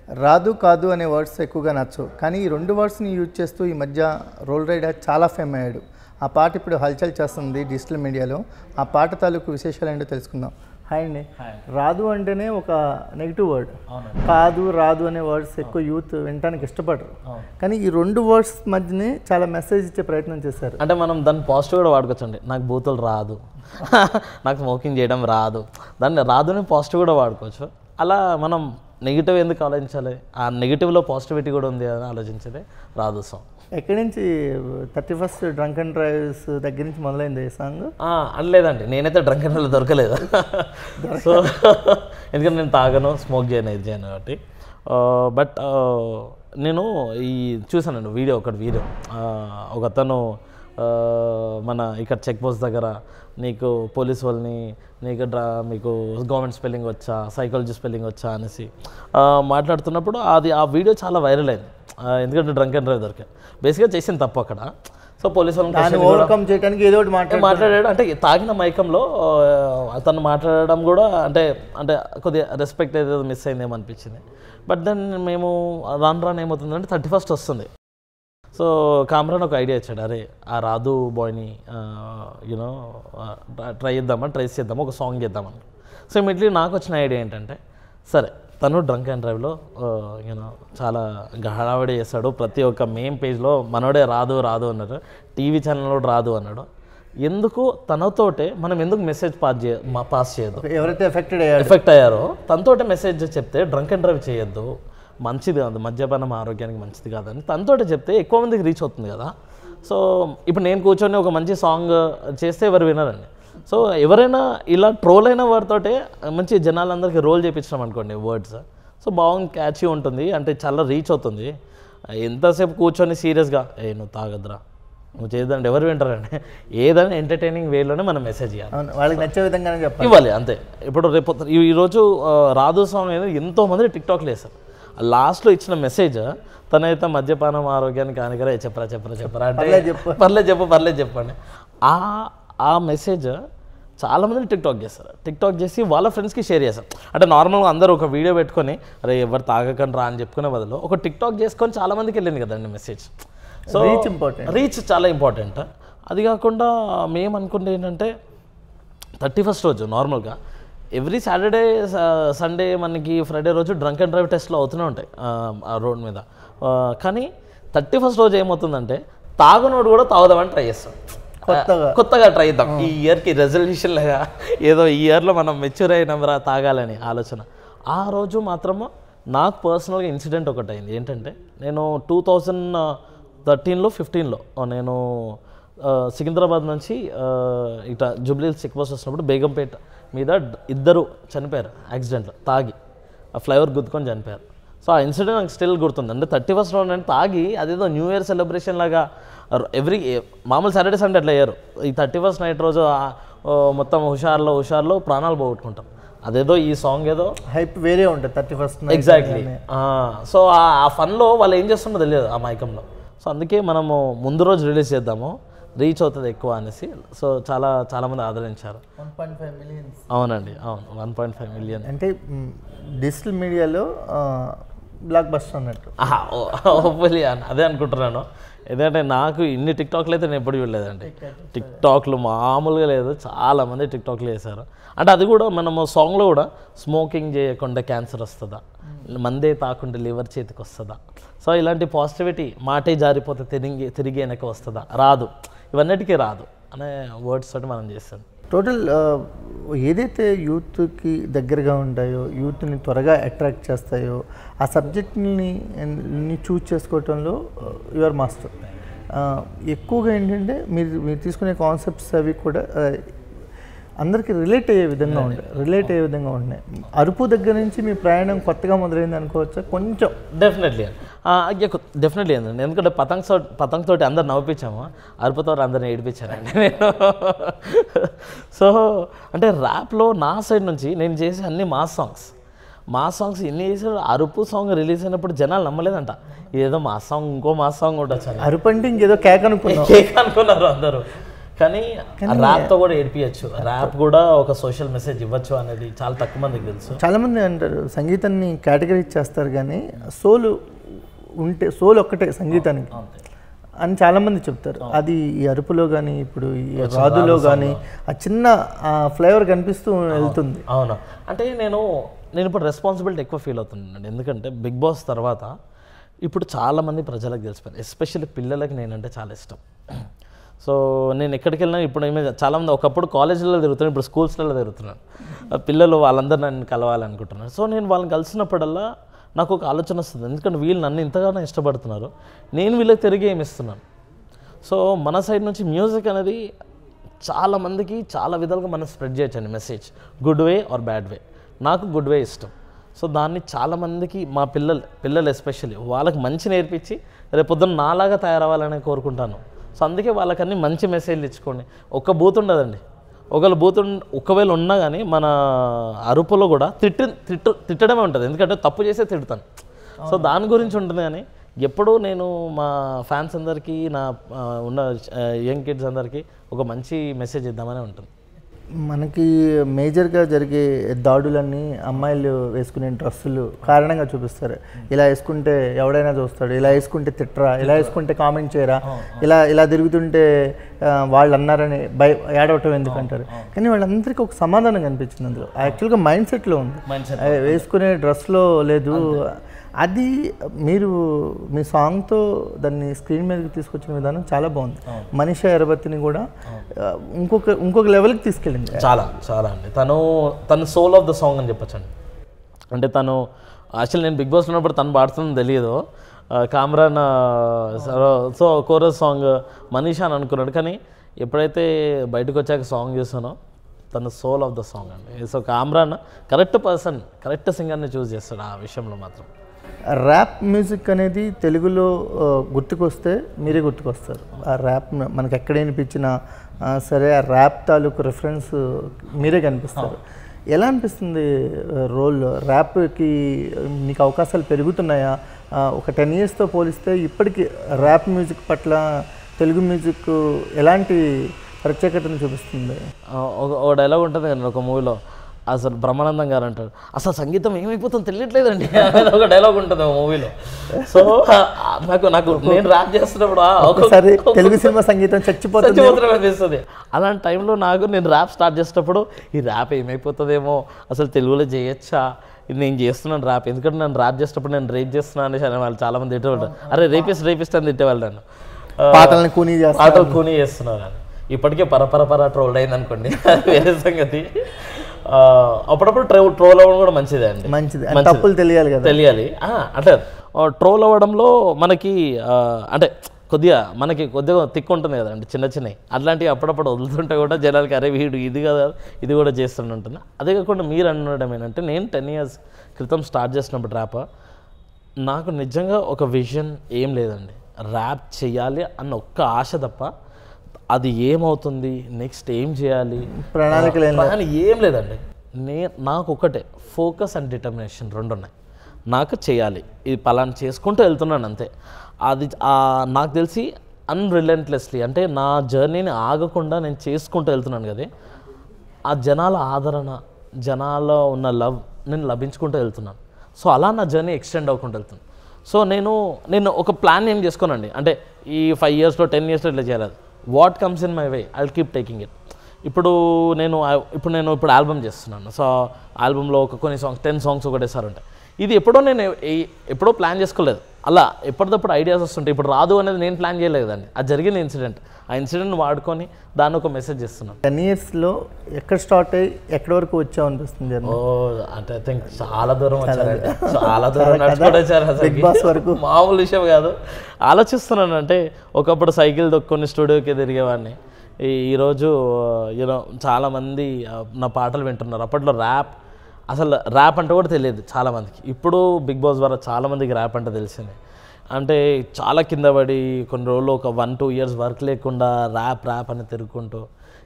రాదు కాదు అనే వర్డ్స్ ఎక్కువగా నచ్చవు కానీ ఈ రెండు వర్డ్స్ని యూజ్ చేస్తూ ఈ మధ్య రోల్ రైడర్ చాలా ఫేమ్ అయ్యాడు ఆ పాట ఇప్పుడు హల్చల్ చేస్తుంది డిజిటల్ మీడియాలో ఆ పాట తాలూకు విశేషాలు ఏంటో తెలుసుకుందాం హాయ్ అండి రాదు అంటేనే ఒక నెగిటివ్ వర్డ్ కాదు రాదు అనే వర్డ్స్ ఎక్కువ యూత్ వినటానికి ఇష్టపడరు కానీ ఈ రెండు వర్డ్స్ మధ్యనే చాలా మెసేజ్ ఇచ్చే ప్రయత్నం చేశారు అంటే మనం దాన్ని పాజిటివ్ కూడా వాడుకోవచ్చండి నాకు బూతులు రాదు నాకు స్మోకింగ్ చేయడం రాదు దాన్ని రాదుని పాజిటివ్ కూడా వాడుకోవచ్చు అలా మనం నెగిటివ్ ఎందుకు ఆలోచించాలి ఆ నెగిటివ్లో పాజిటివిటీ కూడా ఉంది అని ఆలోచించేది రాదు సాంగ్ ఎక్కడి నుంచి thirty first drunk and drives దగ్గర నుంచి మొదలైంది ఈ సాంగ్ అనలేదండి నేనైతే డ్రంక్ అండ్ దొరకలేదు సో ఎందుకంటే నేను తాగను స్మోక్ చేయను ఇది చేయను కాబట్టి బట్ నేను ఈ చూసానండి వీడియో ఒకటి వీడియో ఒక అతను ఆ, మన ఇక్కడ చెక్ పోస్ట్ దగ్గర నీకు పోలీస్ వాళ్ళని నీకు డ్రా మీకు గవర్నమెంట్ స్పెల్లింగ్ వచ్చా సైకాలజీ స్పెల్లింగ్ వచ్చా అనేసి ఆ, మాట్లాడుతున్నప్పుడు అది ఆ వీడియో చాలా వైరల్ అయింది ఆ, ఎందుకంటే డ్రంక్ అండ్ డ్రైవ్ దొరికాయి బేసిక్గా చేసింది తప్పు అక్కడ సో పోలీస్ వాళ్ళని దాన్ని question కూడా- ఓవర్కమ్ చేయడానికి ఏదో ఒకటి మాట్లాడు మాట్లాడాడు అంటే తాగిన మైకంలో ఆ, అతను మాట్లాడడం కూడా అంటే అంటే కొద్దిగా రెస్పెక్ట్ ఏదో మిస్ అయిందేమో అనిపించింది బట్ దెన్ మేము రాను రాను ఏమవుతుందంటే థర్టీ ఫస్ట్ వస్తుంది సో కామ్రాన్ ఒక ఐడియా ఇచ్చాడు అరే ఆ రాధు బాయ్ని యూనో ట్రై చేద్దామా ట్రై చేద్దామా ఒక సాంగ్ చేద్దామని సో ఇమీడియట్లీ నాకు వచ్చిన ఐడియా ఏంటంటే సరే తను డ్రంక్ అండ్ డ్రైవ్లో యూనో చాలా హడావిడి చేస్తాడు ప్రతి ఒక్క మెయిన్ పేజ్లో మనోడే రాదు రాదు అన్నాడు టీవీ ఛానల్లో రాదు అన్నాడు ఎందుకు తనతోటే మనం ఎందుకు మెసేజ్ పాస్ చే మా- పాస్ చేయదు ఎవరైతే ఎఫెక్టెడ్ అయ్యారు ఎఫెక్ట్ అయ్యారో తనతోటే మెసేజ్ చెప్తే డ్రంక్ అండ్ డ్రైవ్ చేయొద్దు మంచిది కాదు మద్యపానం ఆరోగ్యానికి మంచిది కాదని తనతోటే చెప్తే ఎక్కువ మందికి రీచ్ అవుతుంది కదా సో ఇప్పుడు నేను కూర్చొని ఒక మంచి సాంగ్ చేస్తే ఎవరు వినరండి సో ఎవరైనా ఇలా ట్రోల్ అయిన వారితోటే మంచి జనాలందరికీ రోల్ చేయించడం అనుకోండి వర్డ్స్ సో బాగుంది క్యాచీ ఉంటుంది అంటే చాలా రీచ్ అవుతుంది ఎంతసేపు కూర్చొని సీరియస్గా ఏ నువ్వు తాగద్రా నువ్వు చేద్దండి ఎవరు వింటారండి ఏదైనా ఎంటర్టైనింగ్ వేలోనే మనం మెసేజ్ చేయాలి అవును వాళ్ళకి నచ్చే విధంగానే చెప్పాలి ఇవ్వాలి అంతే ఇప్పుడు రేపు ఈ- ఈరోజు ఆ, రాధు సాంగ్ అనేది ఎంతో మంది టిక్టాక్లో వేస్తారు లాస్ట్లో ఇచ్చిన మెసేజ్ తనైతే మద్యపానం ఆరోగ్యానికి హానికరే చెప్పరా చెప్పరా చెప్పరా అంటే పర్లేదు చెప్పు. పర్లేదు చెప్పు పర్లేదు చెప్పండి ఆ ఆ మెసేజ్ చాలామంది టిక్టాక్ చేస్తారు టిక్టాక్ చేసి వాళ్ళ ఫ్రెండ్స్కి షేర్ చేస్తారు అంటే నార్మల్గా అందరూ ఒక వీడియో పెట్టుకొని అరే ఎవరు తాగకండి రా అని చెప్పుకునే బదులు ఒక టిక్టాక్ చేసుకొని చాలామందికి వెళ్ళింది కదండి message so Reach important. Reach చాలా ఇంపార్టెంట్ అది కాకుండా మేము అనుకుంటే ఏంటంటే థర్టీ ఫస్ట్ రోజు నార్మల్గా ఎవ్రీ సాటర్డే సండే మనకి ఫ్రైడే రోజు డ్రంక్ అండ్ డ్రైవ్ టెస్ట్లో అవుతూనే ఉంటాయి ఆ, ఆ రోడ్ మీద ఆ, కానీ థర్టీ ఫస్ట్ రోజు ఏమవుతుందంటే తాగునోడు కూడా తాగుదామని ట్రై చేస్తాం కొత్తగా. కొత్తగా ట్రై చేద్దాం ఈ ఇయర్కి రెజల్యూషన్ లాగా ఏదో ఈ ఇయర్లో మనం మెచ్యూర్ అయినాంరా తాగాలని ఆలోచన ఆ రోజు మాత్రము నాకు పర్సనల్గా ఇన్సిడెంట్ ఒకటి అయింది ఏంటంటే నేను టూ థౌజండ్ థర్టీన్లో ఫిఫ్టీన్లో నేను ఆ, సికింద్రాబాద్ నుంచి ఆ, ఇట జూబ్లీ చెక్ పోస్ట్ వస్తున్నప్పుడు బేగంపేట మీద డ్- ఇద్దరు చనిపోయారు యాక్సిడెంట్లో తాగి ఆ ఫ్లైఓవర్ గుద్దుకొని చనిపోయారు సో ఆ ఇన్సిడెంట్ నాకు స్టిల్ గుర్తుంది అంటే థర్టీ ఫస్ట్ రౌండ్ అంటే తాగి అదేదో న్యూ ఇయర్ సెలబ్రేషన్ లాగా ఎవ్రీ మామూలు సాటర్డే సండే అట్లా అయ్యారు ఈ థర్టీ ఫస్ట్ నైట్ రోజు ఆ- ఓ మొత్తం హుషార్లో హుషార్లో ప్రాణాలు పోగొట్టుకుంటాం అదేదో ఈ సాంగ్ ఏదో హైప్ వేరే ఉంటుంది థర్టీ ఫస్ట్ ఎగ్జాక్ట్లీ సో ఆ ఫన్లో వాళ్ళు ఏం చేస్తుందో తెలియదు ఆ మైకంలో సో అందుకే మనము ముందు రోజు రిలీజ్ చేద్దాము రీచ్ అవుతుంది ఎక్కువ అనేసి సో చాలా చాలామంది ఆదరించారు వన్ పాయింట్ ఫైవ్ మిలియన్స్ అవునండి అవును వన్ పాయింట్ ఫైవ్ మిలియన్ అంటే డిజిటల్ మీడియాలో బ్లాక్ బస్టర్ అన్నట్టు హోప్ఫుల్లీ అదే అనుకుంటున్నాను ఎందుకంటే నాకు ఇన్ని టిక్టాక్లు అయితే నేను ఎప్పుడు చూడలేదండి టిక్టాక్లు మామూలుగా లేదు చాలామంది టిక్టాక్లు వేశారు అంటే అది కూడా మనము సాంగ్లో కూడా స్మోకింగ్ చేయకుండా క్యాన్సర్ వస్తుందా మందే తాకుంటే లివర్ చేతికి వస్తుందా సో ఇలాంటి పాజిటివిటీ మాటే జారిపోతే తిరిగి తిరిగి వెనక వస్తుందా రాదు ఇవన్నిటికీ రాదు అనే వర్డ్స్ తోటి మనం చేస్తాం టోటల్ ఏదైతే యూత్కి దగ్గరగా ఉంటాయో యూత్ని త్వరగా అట్రాక్ట్ చేస్తాయో ఆ సబ్జెక్ట్ని చూస్ చేసుకోవటంలో యువర్ మాస్టర్ ఎక్కువగా ఏంటంటే మీరు మీరు తీసుకునే కాన్సెప్ట్స్ అవి కూడా ఆ, అందరికీ రిలేట్ అయ్యే విధంగా ఉంటాయి రిలేట్ అయ్యే విధంగా ఉంటున్నాయి అరుపు దగ్గర నుంచి మీ ప్రయాణం కొత్తగా మొదలైంది అనుకోవచ్చా కొంచెం డెఫినెట్లీ డెఫినెట్లీ అండి ఎందుకంటే పతంగ్ సో పతంగ్ తోటి అందరు నవ్విపించాము అరుపుతో అందరిని ఏడిపించానండి నేను సో అంటే ర్యాప్లో నా సైడ్ నుంచి నేను చేసే అన్ని మాస్ సాంగ్స్ మాస్ సాంగ్స్ ఎన్ని చేసాడు అరుపు సాంగ్ రిలీజ్ అయినప్పుడు జనాలు నమ్మలేదంట ఇదేదో మాస్ సాంగ్ ఇంకో మాస్ సాంగ్ ఉండొచ్చు అని అరుపు అంటే ఇంకేదో కేక్ అనుకున్నాం కేక్ అనుకున్నారు అందరూ కానీ ర్యాప్తో కూడా ఏడిపించచ్చు ర్యాప్ కూడా ఒక సోషల్ మెసేజ్ ఇవ్వచ్చు అనేది చాలా తక్కువ మందికి తెలుసు చాలామంది అంటారు సంగీతాన్ని కేటగిరీ చేస్తారు కానీ సోలు ఉంటే సోల్ ఒక్కటే సంగీతానికి అని చాలామంది చెప్తారు అది ఈ అరుపులో కానీ ఇప్పుడు ఈ రాదులో కానీ ఆ చిన్న ఫ్లేవర్ కనిపిస్తూ వెళ్తుంది అవును అంటే నేను నేను ఇప్పుడు రెస్పాన్సిబిలిటీ ఎక్కువ ఫీల్ అవుతున్నాను ఎందుకంటే బిగ్ బాస్ తర్వాత ఇప్పుడు చాలామంది ప్రజలకు తెలిసిపోయింది ఎస్పెషల్లీ పిల్లలకి నేనంటే చాలా ఇష్టం సో నేను ఎక్కడికి వెళ్ళినా ఇప్పుడు ఏమే చాలామంది ఒకప్పుడు కాలేజీలో తిరుగుతున్నాను ఇప్పుడు స్కూల్స్లలో తిరుగుతున్నాను ఆ పిల్లలు వాళ్ళందరూ నన్ను కలవాలనుకుంటున్నారు సో నేను వాళ్ళని కలిసినప్పుడల్లా నాకు ఒక ఆలోచన వస్తుంది ఎందుకంటే వీళ్ళు నన్ను ఇంతగానో ఇష్టపడుతున్నారు నేను వీళ్ళకి తిరిగి ఏమి ఇస్తున్నాను సో మన సైడ్ నుంచి మ్యూజిక్ అనేది చాలా మందికి చాలా విధాలుగా మనం స్ప్రెడ్ చేయొచ్చండి message good way or bad way నాకు గుడ్ వే ఇష్టం సో దాన్ని చాలా మందికి మా పిల్లలు పిల్లలు ఎస్పెషల్లీ వాళ్ళకి మంచి నేర్పించి రేపొద్దున నాలాగా తయారవ్వాలని కోరుకుంటాను సో అందుకే వాళ్ళకన్నీ మంచి మెసేజ్లు ఇచ్చుకోండి ఒక్క బూత్ ఉండదండి ఒకవేళ బూత్ ఉన్- ఒకవేళ ఉన్నా కానీ మన అరుపులో కూడా తిట్టి తిట్టు తిట్టడమే ఉంటుంది ఎందుకంటే తప్పు చేసే తిడతాను సో దాని గురించి ఉంటుంది కానీ ఎప్పుడూ నేను మా ఫ్యాన్స్ అందరికీ నా ఆ, ఉన్న యంగ్ కిడ్స్ అందరికీ ఒక మంచి మెసేజ్ ఇద్దామనే ఉంటుంది మనకి మేజర్గా జరిగే దాడులన్నీ అమ్మాయిలు వేసుకునే డ్రెస్సులు కారణంగా చూపిస్తారు ఇలా వేసుకుంటే ఎవడైనా చూస్తాడు ఇలా వేసుకుంటే తిట్టరా ఇలా వేసుకుంటే కామెంట్ చేయరా ఇలా ఇలా తిరుగుతుంటే ఆ, వాళ్ళు అన్నారని భయ ఏడవటం ఎందుకంటారు కానీ వాళ్ళందరికీ ఒక సమాధానం కనిపించింది అందులో యాక్చువల్గా మైండ్ సెట్లో ఉంది Mindset ఆ, వేసుకునే డ్రెస్లో లేదు అది మీరు మీ సాంగ్తో దాన్ని స్క్రీన్ మీదకి తీసుకొచ్చిన విధానం చాలా బాగుంది మనిషి ఎరబత్తిని కూడా ఆ, ఇంకొక ఇంకొక లెవెల్కి తీసుకెళ్ళింది చాలా చాలా అండి తను తను సోల్ ఆఫ్ ద సాంగ్ అని చెప్పొచ్చండి అంటే తను యాక్చువల్ నేను బిగ్ బాస్ ఉన్నప్పుడు తను పాడుతుందని తెలియదు ఆ, కామ్రాన్ ఆ, so- so chorus song Manisha అని అనుకున్నాడు కానీ ఎప్పుడైతే బయటకు వచ్చాక సాంగ్ చూసానో తను సోల్ ఆఫ్ ద సాంగ్ అండి so Kamran correct person correct సింగర్ని చూస్ చేస్తాడు ఆ విషయంలో మాత్రం ర్యాప్ మ్యూజిక్ అనేది తెలుగులో ఆ, గుర్తుకొస్తే మీరే గుర్తుకొస్తారు ఆ ర్యాప్ మనకి ఎక్కడ వినిపించినా ఆ, సరే ఆ ర్యాప్ తాలూకు రిఫరెన్స్ మీరే కనిపిస్తారు ఎలా అనిపిస్తుంది రోల్ ర్యాప్కి నీకు అవకాశాలు పెరుగుతున్నాయా ఆ, ఒక టెన్ ఇయర్స్తో పోలిస్తే ఇప్పటికి ర్యాప్ మ్యూజిక్ పట్ల తెలుగు మ్యూజిక్ ఎలాంటి ప్రత్యేకతను చూపిస్తుంది ఆ, ఒక ఒక డైలాగ్ ఉంటుంది కదా ఒక మూవీలో అసలు బ్రహ్మానందం గారు అంటారు అసలు సంగీతం ఏమైపోతుందో తెలియట్లేదండి అనేది ఒక డైలాగ్ ఉంటుంది ఒక మూవీలో సో ఆ, నాకు నాకు నేను ర్యాప్ చేస్తున్నప్పుడు ఆ, ఒక- ఒకసారి తెలుగు సినిమా సంగీతం చచ్చిపోతుంది చచ్చిపోతున్నా అనిపిస్తుంది అలాంటి టైంలో నాకు నేను ర్యాప్ స్టార్ట్ చేసేటప్పుడు ఈ ర్యాప్ ఏమైపోతుందేమో అసలు తెలుగులో చేయొచ్చా ఇది నేను చేస్తున్నాను ర్యాప్ ఎందుకంటే నేను ర్యాప్ చేసేటప్పుడు నేను రేప్ చేస్తున్నాను అనేసి అనే వాళ్ళు చాలా మంది తిట్టేవాళ్ళు అరే రేపిస్ట్ రేపిస్ట్ అని తిట్టేవాళ్ళు నన్ను ఆ, పాటలను కూనీ చేస్తారు ఆటలు కూని చేస్తున్నారు అని ఇప్పటికే పరపర పర ట్రోల్ అయింది అనుకోండి అది వేరే సంగతి ఆ, అప్పుడప్పుడు ట్రో ట్రోల్ అవ్వడం కూడా మంచిదే అండి మంచిది అంటే తప్పులు తెలియాలి కదా తెలియాలి ఆ, అంటే ట్రోల్ అవ్వడంలో మనకి ఆ, అంటే కొద్దిగా మనకి కొద్దిగా తిక్కు ఉంటుంది కదండి చిన్న చిన్నవి అట్లాంటివి అప్పుడప్పుడు వదులుతుంటే కూడా జనాలకి అరే వీడు ఇది కదా ఇది కూడా చేస్తుండే ఉంటుంది అదే కాకుండా మీరు అనడం ఏంటంటే నేను టెన్ ఇయర్స్ క్రితం స్టార్ట్ చేసినప్పుడు ర్యాప్ నాకు నిజంగా ఒక విజన్ ఏం లేదండి ర్యాప్ చేయాలి అన్న ఒక్క ఆశ తప్ప అది ఏమవుతుంది నెక్స్ట్ ఏం చేయాలి ప్రణాళికలు ఏం ప్లాన్ ఏం లేదండి నే నాకు ఒకటే ఫోకస్ అండ్ డిటర్మినేషన్ రెండు ఉన్నాయి నాకు చేయాలి ఇది పలానా చేసుకుంటూ వెళ్తున్నాను అంతే అది ఆ, నాకు తెలిసి అన్రిలెంట్లెస్లీ అంటే నా జర్నీని ఆగకుండా నేను చేసుకుంటూ వెళ్తున్నాను కదా ఆ జనాల ఆదరణ జనాల్లో ఉన్న లవ్ నేను లభించుకుంటూ వెళ్తున్నాను సో అలా నా జర్నీ ఎక్స్టెండ్ అవ్వకుండా వెళ్తుంది సో నేను నేను ఒక ప్లాన్ ఏం చేసుకోనండి అంటే ఈ ఫైవ్ ఇయర్స్లో టెన్ ఇయర్స్లో ఇట్లా చేయాలి what comes in my way I keep taking it ఇప్పుడు నేను ఇప్పుడు నేను ఇప్పుడు ఆల్బమ్ చేస్తున్నాను సో ఆల్బంలో ఒక కొన్ని సాంగ్స్ టెన్ సాంగ్స్ ఒకటేసారి ఉంటాయి ఇది ఎప్పుడో నేను ఏ- ఎప్పుడో ప్లాన్ చేసుకోలేదు అలా ఎప్పటికప్పుడు ఐడియాస్ వస్తుంటాయి ఇప్పుడు రాదు అనేది నేను ప్లాన్ చేయలేదండి అది జరిగిన ఇన్సిడెంట్ ఆ ఇన్సిడెంట్ వాడుకొని దాన్ని ఒక మెసేజ్ ఇస్తున్నాను టెన్ ఇయర్స్లో ఎక్కడ స్టార్ట్ అయ్యి ఎక్కడి వరకు వచ్చావు అనిపిస్తుంది జర్నీ ఓ అంటే ఐ థింక్ చాలా దూరం వచ్చారండి చాలా దూరం నడుచుకుంటూ వచ్చారు బిగ్ బాస్ వరకు అసలు మామూలు విషయం కాదు ఆలోచిస్తున్నాను అంటే ఒకప్పుడు సైకిల్ దొక్కుని స్టూడియోకి తిరిగేవాడిని ఈ- ఈరోజు యూనో చాలామంది ఆ, నా పాటలు వింటున్నారు అప్పట్లో ర్యాప్ అసలు ర్యాప్ అంటే కూడా తెలియదు చాలామందికి ఇప్పుడు బిగ్ బాస్ ద్వారా చాలామందికి ర్యాప్ అంటే తెలిసింది అంటే చాలా కింద పడి కొన్ని రోజులు ఒక వన్ టూ ఇయర్స్ వర్క్ లేకుండా ర్యాప్ ర్యాప్ అని తిరుగుకుంటూ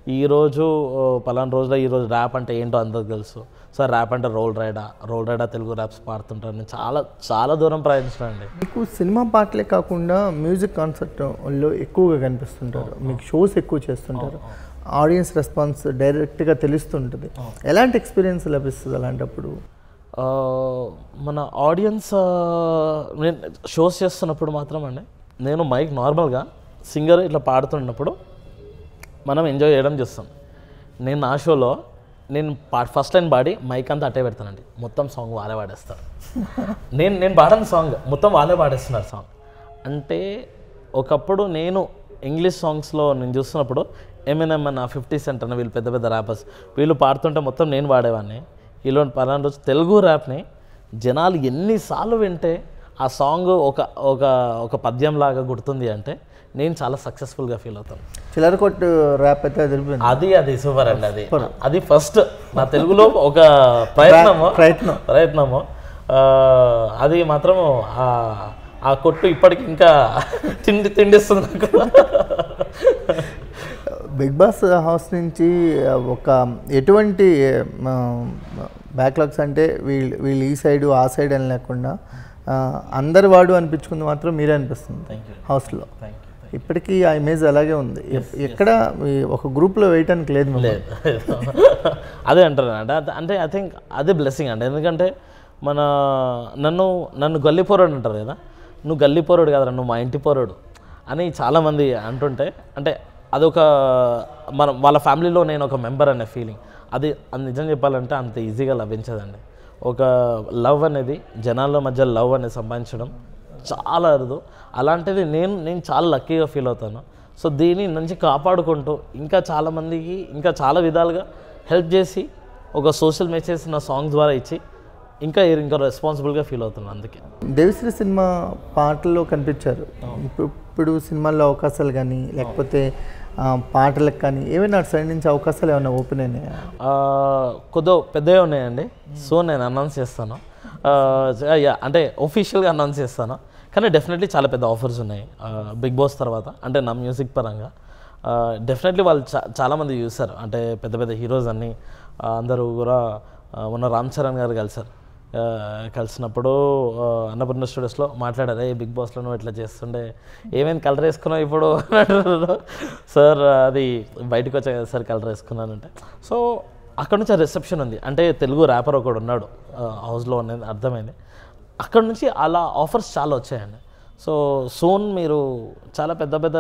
ఈరోజు పలానా రోజులో ఈరోజు ర్యాప్ అంటే ఏంటో అందరికి తెలుసు సార్ ర్యాప్ అంటే రోల్ రైడా రోల్ రైడా తెలుగు ర్యాప్స్ పాడుతుంటారు నేను చాలా చాలా దూరం ప్రయాణించానండి మీకు సినిమా పాటలే కాకుండా మ్యూజిక్ కాన్సర్ట్లో ఎక్కువగా కనిపిస్తుంటారు మీకు షోస్ ఎక్కువ చేస్తుంటారు ఆడియన్స్ రెస్పాన్స్ డైరెక్ట్గా తెలుస్తుంటుంది ఎలాంటి ఎక్స్పీరియన్స్ లభిస్తుంది అలాంటప్పుడు ఆ, మన ఆడియన్స్ ఆ, నేను షోస్ చేస్తున్నప్పుడు మాత్రం అండి నేను మైక్ నార్మల్గా సింగర్ ఇట్లా పాడుతున్నప్పుడు మనం ఎంజాయ్ చేయడం చేస్తాం నేను నా షోలో నేను పా ఫస్ట్ లైన్ పాడి మైక్ అంతా అట్టే పెడతానండి మొత్తం సాంగ్ వాళ్ళే పాడేస్తారు నేను నేను పాడని సాంగ్ మొత్తం వాళ్ళే పాడేస్తున్నారు సాంగ్ అంటే ఒకప్పుడు నేను ఇంగ్లీష్ సాంగ్స్లో నేను చూస్తున్నప్పుడు ఏమైనా మన ఫిఫ్టీ సెంట్ అన్న వీళ్ళు పెద్ద పెద్ద ర్యాపర్స్ వీళ్ళు పాడుతుంటే మొత్తం నేను పాడేవాడిని వీళ్ళు పలానా రోజు తెలుగు ర్యాప్ని జనాలు ఎన్నిసార్లు వింటే ఆ సాంగ్ ఒక ఒక ఒక పద్యంలాగా గుర్తుంది అంటే నేను చాలా సక్సెస్ఫుల్గా ఫీల్ అవుతాను చిల్లర కొట్టు ర్యాప్ అయితే అదిరిపోయింది అది అది సూపర్ అండి అది అది ఫస్ట్ నా తెలుగులో ఒక ప్రయత్నము ప్రయత్నం ప్రయత్నము ఆ, అది మాత్రం ఆ- ఆ కొట్టు ఇప్పటికి ఇంకా తిండి తిండిస్తుంది నాకు బిగ్ బాస్ హౌస్ నుంచి ఒక ఎటువంటి బ్యాక్లాగ్స్ అంటే వీళ్ళు వీళ్ళు ఈ సైడు ఆ సైడ్ అని లేకుండా ఆ, అందరి వాడు అనిపించుకుంది మాత్రం మీరే అనిపిస్తుంది థ్యాంక్ యూ హౌస్లో థ్యాంక్ యూ ఇప్పటికీ ఆ ఇమేజ్ అలాగే ఉంది ఎ- ఎక్కడ ఈ ఒక గ్రూప్లో వేయటానికి లేదు మిమ్మల్ని. అదే అంటారు అంటే అద- అంటే ఐ థింక్ అదే బ్లెస్సింగ్ అండి ఎందుకంటే మన నన్ను నన్ను గల్లీ పోరాడు అంటారు కదా నువ్వు గల్లీ పోరాడు కదా నువ్వు మా ఇంటి పోరాడు అని చాలామంది అంటుంటే అంటే అదొక మన వాళ్ళ ఫ్యామిలీలో నేను ఒక మెంబర్ అనే ఫీలింగ్ అది అది నిజం చెప్పాలంటే అంత ఈజీగా లభించదండి ఒక లవ్ అనేది జనాల మధ్య లవ్ అనేది సంపాదించడం చాలా అరుదు అలాంటిది నేను నేను చాలా లక్కీగా ఫీల్ అవుతాను సో దీని నుంచి కాపాడుకుంటూ ఇంకా చాలామందికి ఇంకా చాలా విధాలుగా హెల్ప్ చేసి ఒక సోషల్ మెసేజ్ నా సాంగ్ ద్వారా ఇచ్చి ఇంకా ఇంకా రెస్పాన్సిబుల్గా ఫీల్ అవుతున్నాను అందుకే దేవిశ్రీ సినిమా పాటల్లో కనిపించారు ఇప్పుడు ఇప్పుడు సినిమాల్లో అవకాశాలు కానీ లేకపోతే ఆ, పాటలకు కానీ ఏమైనా అటు సైడ్ నుంచి అవకాశాలు ఏమైనా ఓపెన్ అయినాయా ఆ, కొద్దిగా పెద్దగా ఉన్నాయండి సో నేను అనౌన్స్ చేస్తాను ఆ, యా, అంటే ఒఫీషియల్గా అనౌన్స్ చేస్తాను కానీ డెఫినెట్లీ చాలా పెద్ద ఆఫర్స్ ఉన్నాయి బిగ్ బాస్ తర్వాత అంటే నా మ్యూజిక్ పరంగా డెఫినెట్లీ వాళ్ళు చా చాలామంది చూస్తారు అంటే పెద్ద పెద్ద హీరోస్ అన్నీ ఆ, అందరూ కూడా ఆ, మొన్న రామ్ చరణ్ గారు కలిసారు ఆ, కలిసినప్పుడు ఆ, అన్నపూర్ణ స్టూడియోస్లో మాట్లాడారు ఏ బిగ్ బాస్లో నువ్వు ఇట్లా చేస్తుండే ఏమేమి కలర్ వేసుకున్నావు ఇప్పుడు అని అంటున్నారు సార్ అది బయటకు వచ్చా కదా సార్ కలర్ వేసుకున్నానంటే సో అక్కడ నుంచి ఆ రిసెప్షన్ ఉంది అంటే తెలుగు ర్యాపర్ ఒకడు ఉన్నాడు ఆ, హౌస్లో అనేది అర్థమైంది అక్కడ నుంచి అలా ఆఫర్స్ చాలా వచ్చాయండి సో సోన్ మీరు చాలా పెద్ద పెద్ద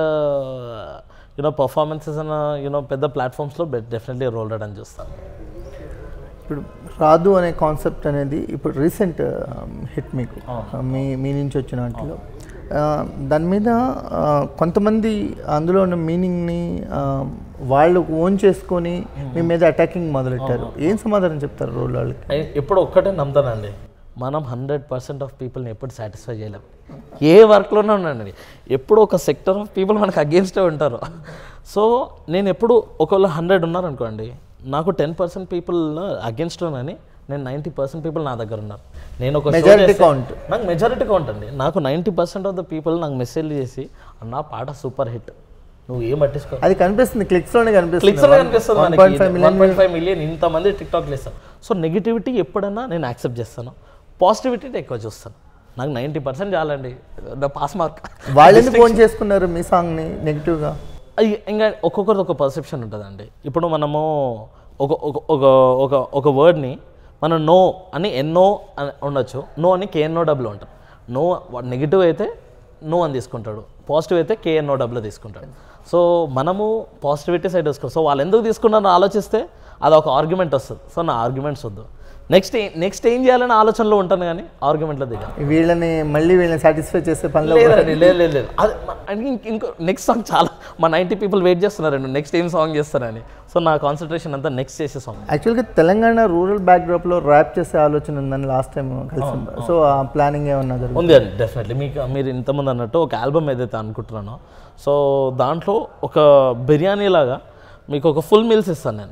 యూనో పర్ఫార్మెన్సెస్ అన్న యూనో పెద్ద ప్లాట్ఫామ్స్లో డెఫినెట్లీ రోల్ అని చూస్తాను ఇప్పుడు రాదు అనే కాన్సెప్ట్ అనేది ఇప్పుడు రీసెంట్ హిట్ మీకు మీ మీ నుంచి వచ్చిన వాటిలో ఆ, దాని మీద ఆ, కొంతమంది అందులో ఉన్న మీనింగ్ని వాళ్ళు ఓన్ చేసుకొని మీ మీద అటాకింగ్ మొదలెట్టారు ఏం సమాధానం చెప్తారు రోల్ వాళ్ళకి ఐ- ఎప్పుడు ఒక్కటే నమ్ముతానండి మనం హండ్రెడ్ పర్సెంట్ ఆఫ్ పీపుల్ని ఎప్పుడు సాటిస్ఫై చేయలేం ఏ వర్క్లోనే ఉన్నానండి ఎప్పుడు ఒక సెక్టర్ ఆఫ్ పీపుల్ మనకు అగేన్స్టే ఉంటారు సో నేను ఎప్పుడు ఒకవేళ హండ్రెడ్ ఉన్నారనుకోండి నాకు టెన్ పర్సెంట్ పీపుల్ అగేన్స్ట్ ఉన్నానని నేను నైంటీ పర్సెంట్ పీపుల్ నా దగ్గర ఉన్నారు నేను ఒక show Majority చేస్తే- count. నాకు మెజారిటీ కౌంట్ అండి నాకు ninety percent of the people నాకు మెసేజ్ చేసి అన్న పాట సూపర్ హిట్ నువ్వు ఏం పట్టించుకో అది కనిపిస్తుంది క్లిక్స్లోనే కనిపిస్తుంది క్లిక్స్ కనిపిస్తుంది వన్ మనకి point five one point five million ఇంతమంది టిక్టాక్ చేస్తారు సో నెగిటివిటీ ఎప్పుడైనా నేను యాక్సెప్ట్ చేస్తాను పాజిటివిటీ ఎక్కువ చూస్తాను నాకు నైంటీ పర్సెంట్ చాలండి పాస్ మార్క్ వాళ్ళు ఎందుకు ఫోన్ చేసుకున్నారు మీ సాంగ్ని నెగిటివ్గా ఇంకా ఒక్కొక్కరిది ఒక పర్సెప్షన్ ఉంటుందండి ఇప్పుడు మనము ఒక ఒక ఒక ఒక ఒక వర్డ్ని మనం నో అని ఎన్నో అని ఉండొచ్చు నో అని కేఎన్ఓ డబ్ల్యూ అంటారు నో నెగిటివ్ అయితే నో అని తీసుకుంటాడు పాజిటివ్ అయితే కేఎన్ఓ డబ్ల్యూ తీసుకుంటాడు సో మనము పాజిటివిటీ సైడ్ తీసుకుంటాం సో వాళ్ళు ఎందుకు తీసుకున్నారని ఆలోచిస్తే అది ఒక ఆర్గ్యుమెంట్ వస్తుంది సో నా ఆర్గ్యుమెంట్స్ వద్దు నెక్స్ట్ నెక్స్ట్ ఏం చేయాలని ఆలోచనలో ఉంటాను కానీ ఆర్గ్యుమెంట్లో దిగాను వీళ్ళని మళ్ళీ వీళ్ళని సాటిస్ఫై చేసే పనిలో లేదండి లేదు లేదు లేదు అది మ- and ఇంక- ఇంకో నెక్స్ట్ సాంగ్ చాలా మా నైంటీ పీపుల్ వెయిట్ చేస్తున్నారండి నెక్స్ట్ ఏం సాంగ్ చేస్తారని సో నా కాన్సన్ట్రేషన్ అంతా నెక్స్ట్ చేసే సాంగ్ యాక్చువల్గా తెలంగాణ రూరల్ బ్యాక్డ్రాప్లో ర్యాప్ చేసే ఆలోచన ఉందని లాస్ట్ టైం కలిసి సో ఆ ప్లానింగ్ ఏమన్నా జరుగుతుంది ఉంది అండి డెఫినెట్లీ మీకు మీరు ఇంతమంది అన్నట్టు ఒక ఆల్బమ్ ఏదైతే అనుకుంటున్నానో సో దాంట్లో ఒక బిర్యానీ లాగా మీకు ఒక ఫుల్ మీల్స్ ఇస్తాను నేను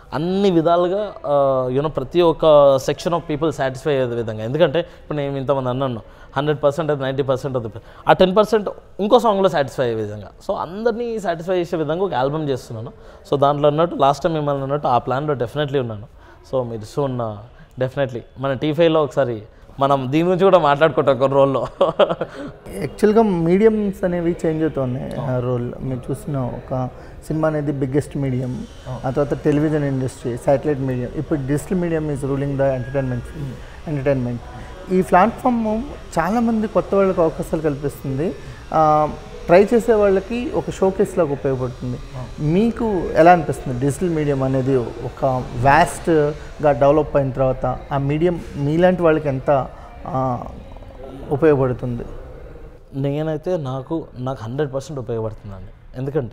అన్ని విధాలుగా యూనో ప్రతి ఒక్క సెక్షన్ ఆఫ్ పీపుల్ సాటిస్ఫై అయ్యే విధంగా ఎందుకంటే ఇప్పుడు నేను ఇంతమంది అన్నాను హండ్రెడ్ పర్సెంట్ అది నైంటీ పర్సెంట్ అది ఆ టెన్ పర్సెంట్ ఇంకో సాంగ్లో సాటిస్ఫై అయ్యే విధంగా సో అందరినీ సాటిస్ఫై చేసే విధంగా ఒక ఆల్బమ్ చేస్తున్నాను సో దాంట్లో అన్నట్టు లాస్ట్ టైం మిమ్మల్ని అన్నట్టు ఆ ప్లాన్లో డెఫినెట్లీ ఉన్నాను సో మీరు సూన్ డెఫినెట్లీ మన టీ ఫైవ్లో ఒకసారి మనం దీని గురించి కూడా మాట్లాడుకుంటాం కొన్ని రోజుల్లో యాక్చువల్గా మీడియంస్ అనేవి చేంజ్ అవుతున్నాయి రోల్ మీరు చూసిన ఒక సినిమా అనేది బిగ్గెస్ట్ మీడియం ఆ తర్వాత టెలివిజన్ ఇండస్ట్రీ శాటిలైట్ మీడియం ఇప్పుడు digital medium is ruling the entertainment entertainment ఈ ప్లాట్ఫామ్ చాలామంది కొత్త వాళ్ళకి అవకాశాలు కల్పిస్తుంది ట్రై చేసే వాళ్ళకి ఒక షోకేస్ లాగా ఉపయోగపడుతుంది మీకు ఎలా అనిపిస్తుంది డిజిటల్ మీడియం అనేది ఒక వ్యాస్ట్గా డెవలప్ అయిన తర్వాత ఆ మీడియం మీలాంటి వాళ్ళకి ఎంత ఆ, ఉపయోగపడుతుంది నేనైతే నాకు నాకు హండ్రెడ్ పర్సెంట్ ఉపయోగపడుతుందండి ఎందుకంటే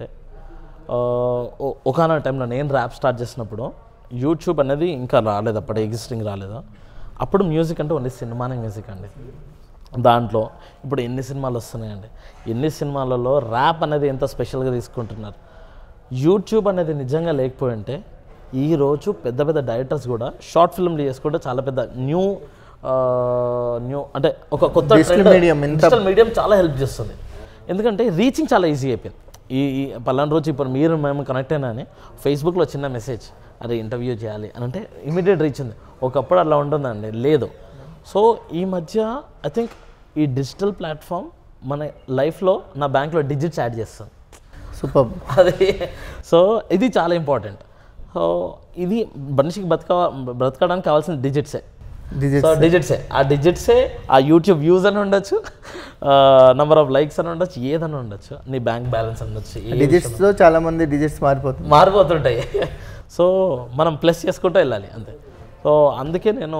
ఒకనొక టైంలో నేను ర్యాప్ స్టార్ట్ చేసినప్పుడు యూట్యూబ్ అనేది ఇంకా రాలేదు అప్పుడు ఎగ్జిస్టింగ్ రాలేదు అప్పుడు మ్యూజిక్ అంటే ఓన్లీ సినిమానే మ్యూజిక్ అండి దాంట్లో ఇప్పుడు ఎన్ని సినిమాలు వస్తున్నాయండి ఎన్ని సినిమాలలో ర్యాప్ అనేది ఎంత స్పెషల్గా తీసుకుంటున్నారు యూట్యూబ్ అనేది నిజంగా లేకపోయి ఉంటే ఈరోజు పెద్ద పెద్ద డైరెక్టర్స్ కూడా షార్ట్ ఫిల్మ్లు చేసుకుంటే చాలా పెద్ద న్యూ న్యూ అంటే ఒక కొత్త Digital trend- medium ఎంత- డిజిటల్ మీడియం చాలా హెల్ప్ చేస్తుంది ఎందుకంటే రీచింగ్ చాలా ఈజీ అయిపోయింది ఈ ఈ పలానా రోజు ఇప్పుడు మీరు మేము కనెక్ట్ అయినా అని ఫేస్బుక్లో చిన్న మెసేజ్ అరే ఇంటర్వ్యూ చేయాలి అని అంటే ఇమీడియట్ రీచ్ ఉంది ఒకప్పుడు అలా ఉంటుందండి లేదు సో ఈ మధ్య ఐ థింక్ ఈ డిజిటల్ ప్లాట్ఫామ్ మన లైఫ్లో నా బ్యాంక్లో డిజిట్స్ యాడ్ చేస్తుంది సూపర్ అది సో ఇది చాలా ఇంపార్టెంట్ సో ఇది మనిషికి బతక బ్రతకడానికి కావాల్సిన డిజిట్సే డిజిట్ సో డిజిట్సే ఆ డిజిట్సే ఆ యూట్యూబ్ వ్యూస్ అని ఉండొచ్చు నంబర్ ఆఫ్ లైక్స్ అని ఉండొచ్చు ఏదని ఉండొచ్చు నీ బ్యాంక్ బ్యాలెన్స్ ఉండొచ్చు ఏ డిజిట్స్లో చాలా మంది డిజిట్స్ మారిపోతుంది మారిపోతుంటాయి సో మనం ప్లస్ చేసుకుంటూ వెళ్ళాలి అంతే సో అందుకే నేను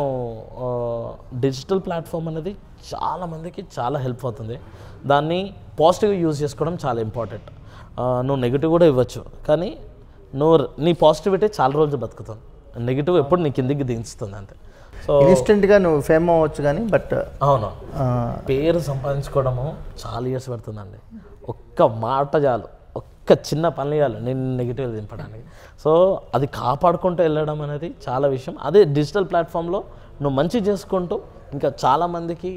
డిజిటల్ ప్లాట్ఫామ్ అనేది చాలా మందికి చాలా హెల్ప్ అవుతుంది దాన్ని పాజిటివ్గా యూజ్ చేసుకోవడం చాలా ఇంపార్టెంట్ నువ్వు నెగిటివ్ కూడా ఇవ్వచ్చు కానీ నువ్వు నీ పాజిటివిటీ చాలా రోజులు బతుకుతావు నెగిటివ్ ఎప్పుడు నీ కిందికి దించుతుంది అంతే సో ఇన్స్టెంట్గా నువ్వు ఫేమ్ అవ్వచ్చు కానీ బట్ అవును పేరు సంపాదించుకోవడము చాలా ఇయర్స్ పడుతుందండి ఒక్క మాట చాలు ఒక్క చిన్న పని చాలు నేను నెగిటివ్ దింపడానికి సో అది కాపాడుకుంటూ వెళ్ళడం అనేది చాలా విషయం అదే డిజిటల్ ప్లాట్ఫామ్లో నువ్వు మంచి చేసుకుంటూ ఇంకా చాలామందికి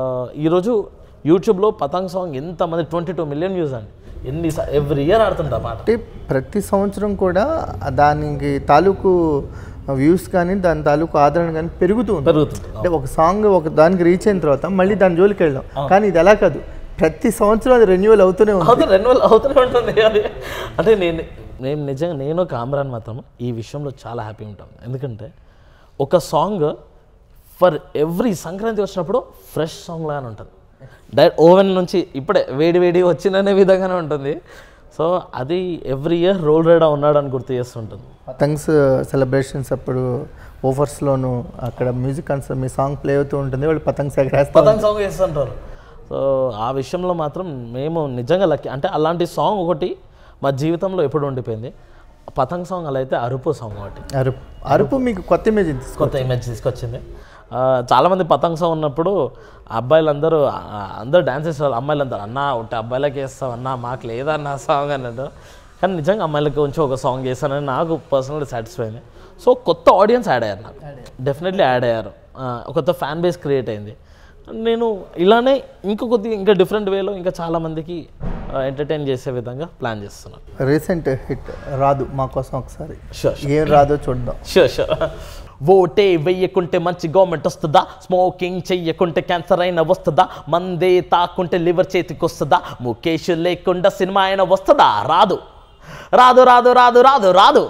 ఈరోజు యూట్యూబ్లో పతంగ్ సాంగ్ ఎంతమంది ట్వంటీ టూ మిలియన్ వ్యూస్ అండి ఎన్ని ఎవ్రీ ఇయర్ ఆడుతుంది ఆ పాట అంటే ప్రతి సంవత్సరం కూడా దానికి తాలూకు వ్యూస్ కానీ దాని తాలూకు ఆదరణ కానీ పెరుగుతూ ఉంది పెరుగుతుంది అంటే ఒక సాంగ్ ఒక దానికి రీచ్ అయిన తర్వాత మళ్ళీ దాని జోలికి వెళ్ళాం కానీ ఇది ఎలా కాదు ప్రతి సంవత్సరం అది రెన్యువల్ అవుతూనే ఉంది అవుతుంది రెన్యువల్ అవుతూనే ఉంటుంది అది అంటే నేను నేను నిజంగా నేను కామ్రాన్ మాత్రం ఈ విషయంలో చాలా హ్యాపీ ఉంటాను ఎందుకంటే ఒక సాంగ్ ఫర్ ఎవ్రీ సంక్రాంతి వచ్చినప్పుడు ఫ్రెష్ సాంగ్ లాగానే ఉంటుంది డైరెక్ట్ ఓవెన్ నుంచి ఇప్పుడే వేడి వేడి వచ్చిందనే విధంగానే ఉంటుంది సో అది ఎవ్రీ ఇయర్ రోల్ రైడా ఉన్నాడని గుర్తు చేస్తుంటుంది పతంగ్స్ సెలబ్రేషన్స్ అప్పుడు ఓఫర్స్లోను అక్కడ మ్యూజిక్ కన్సర్ట్ మీ సాంగ్ ప్లే అవుతూ ఉంటుంది వాళ్ళు పతంగ్స్ ఎగరేస్తారు పతంగ్ సాంగ్ చేస్తుంటారు సో ఆ విషయంలో మాత్రం మేము నిజంగా లక్కీ అంటే అలాంటి సాంగ్ ఒకటి మా జీవితంలో ఎప్పుడు ఉండిపోయింది పతంగ్ సాంగ్ అలా అయితే అరుపు సాంగ్ ఒకటి అరుపు అరుపు మీకు కొత్త ఇమేజ్ తీసుకో కొత్త ఇమేజ్ తీసుకొచ్చింది ఆ, చాలామంది పతంగ్ సాంగ్ ఉన్నప్పుడు అబ్బాయిలందరూ ఆ, అందరూ డ్యాన్స్ చేస్తారు అమ్మాయిలందరూ అన్న ఉంటే అబ్బాయిలకి వేస్తాం అన్న మాకు లేదన్న సాంగ్ అన్నట్టు కానీ నిజంగా అమ్మాయిలకి కొంచెం ఒక సాంగ్ చేశానని నాకు పర్సనల్గా సాటిస్ఫై అయింది సో కొత్త ఆడియన్స్ యాడ్ అయ్యారు నాకు డెఫినెట్లీ యాడ్ అయ్యారు ఆ, ఒక కొత్త ఫ్యాన్ బేస్ క్రియేట్ అయింది నేను ఇలానే ఇంకో కొద్దిగా ఇంకా డిఫరెంట్ వేలో ఇంకా చాలామందికి ఎంటర్టైన్ చేసే విధంగా ప్లాన్ చేస్తున్నాను రీసెంట్ హిట్ రాదు మా కోసం ఒకసారి షూర్ ఏం రాదో చూద్దాం షూర్ షూర్ ఓటే వెయ్యకుంటే మంచి గవర్నమెంట్ వస్తుందా స్మోకింగ్ చెయ్యకుంటే క్యాన్సర్ అయినా వస్తుందా మందే తాకుంటే లివర్ చేతికి వస్తుందా ముఖేష్ లేకుండా సినిమా అయినా వస్తుందా రాదు రాదు రాదు రాదు రాదు రాదు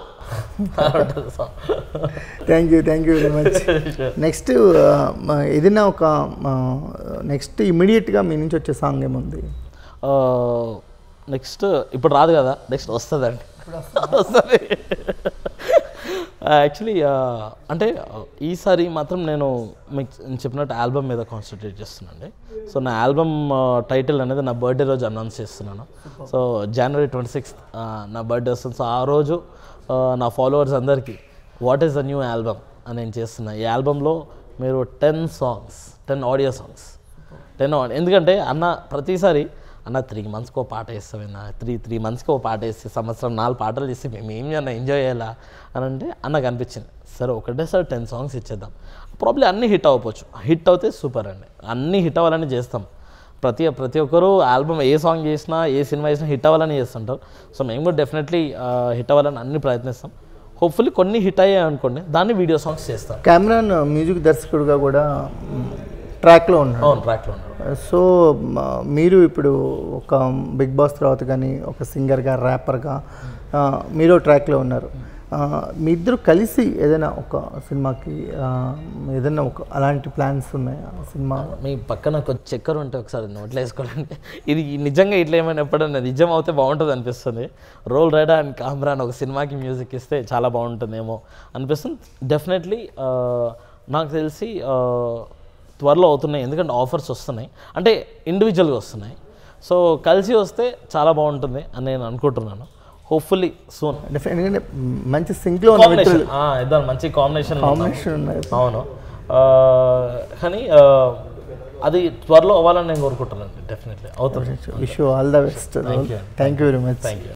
thank you thank you very much next ఏదైనా ఒక నెక్స్ట్ ఇమీడియట్గా మీ నుంచి వచ్చే సాంగ్ ఏముంది నెక్స్ట్ ఇప్పుడు రాదు కదా నెక్స్ట్ వస్తుందండి వస్తుంది యాక్చువల్లీ అంటే uh, ఈసారి మాత్రం నేను మీకు చెప్పినట్టు ఆల్బమ్ మీద కాన్సన్ట్రేట్ చేస్తున్నానండి సో నా ఆల్బమ్ టైటిల్ అనేది నా బర్త్డే రోజు అనౌన్స్ చేస్తున్నాను సో జనవరి ట్వంటీ సిక్స్త్ నా బర్త్డే వస్తుంది సో ఆ రోజు uh, నా ఫాలోవర్స్ అందరికీ what is the new album అని నేను చేస్తున్నా ఈ ఆల్బంలో మీరు ten songs ten audio songs ten ఎందుకంటే అన్న ప్రతిసారి అన్న త్రీ మంత్స్కి ఓ పాట వేస్తామన్నా త్రీ త్రీ మంత్స్కి ఓ పాట వేస్తే సంవత్సరం నాలుగు పాటలు చేస్తే మేము ఏం చేయాలి ఎంజాయ్ చేయాలా అని అంటే అన్నకు అనిపించింది సరే ఒకటేసారి టెన్ సాంగ్స్ ఇచ్చేద్దాం ప్రాబ్లీ అన్నీ హిట్ అవ్వకపోవచ్చు హిట్ అవుతే సూపర్ అండి అన్నీ హిట్ అవ్వాలని చేస్తాం ప్రతి ప్రతి ఒక్కరు ఆల్బమ్ ఏ సాంగ్ చేసినా ఏ సినిమా చేసినా హిట్ అవ్వాలని చేస్తుంటారు సో మేము కూడా డెఫినెట్లీ హిట్ అవ్వాలని అన్ని ప్రయత్నిస్తాం హోప్ఫుల్లీ కొన్ని హిట్ అయ్యాయి అనుకోండి దాన్ని వీడియో సాంగ్స్ చేస్తాం కెమెరాన్ మ్యూజిక్ దర్శకుడిగా కూడా ట్రాక్లో ఉన్నాడు అవును ట్రాక్లో ఉన్నారు సో మ- మీరు ఇప్పుడు ఒక బిగ్ బాస్ తర్వాత కానీ ఒక సింగర్గా ర్యాపర్గా ఆ, మీరు ట్రాక్లో ఉన్నారు ఆ, మీ ఇద్దరు కలిసి ఏదైనా ఒక సినిమాకి ఆ, ఏదైనా ఒక అలాంటి ప్లాన్స్ ఉన్నాయా సినిమా మీ పక్కన ఒక చక్కెర ఉంటే ఒకసారి నోట్లో వేసుకోవాలంటే ఇది నిజంగా ఇట్లా ఏమైనా ఎప్పుడన్నా నిజం అవుతే బాగుంటుంది అనిపిస్తుంది రోల్ రైడా అండ్ కామ్రా అని ఒక సినిమాకి మ్యూజిక్ ఇస్తే చాలా బాగుంటుందేమో అనిపిస్తుంది డెఫినెట్లీ నాకు తెలిసి ఆ, త్వరలో అవుతున్నాయి ఎందుకంటే ఆఫర్స్ వస్తున్నాయి అంటే ఇండివిజువల్గా వస్తున్నాయి సో కలిసి వస్తే చాలా బాగుంటుంది అని నేను అనుకుంటున్నాను హోప్ఫుల్లీ సూన్ డెఫినెట్ ఎందుకంటే మంచి సింక్లో ఉన్న వ్యక్తులు కాంబినేషన్ ఇద్దరు మంచి కాంబినేషన్ కాంబినేషన్ ఉన్నాయి అవును ఆ, కానీ ఆ, అది త్వరలో అవ్వాలని నేను కోరుకుంటున్నాను డెఫినెట్లీ అవుతుంది wish all the best thank you very much thank you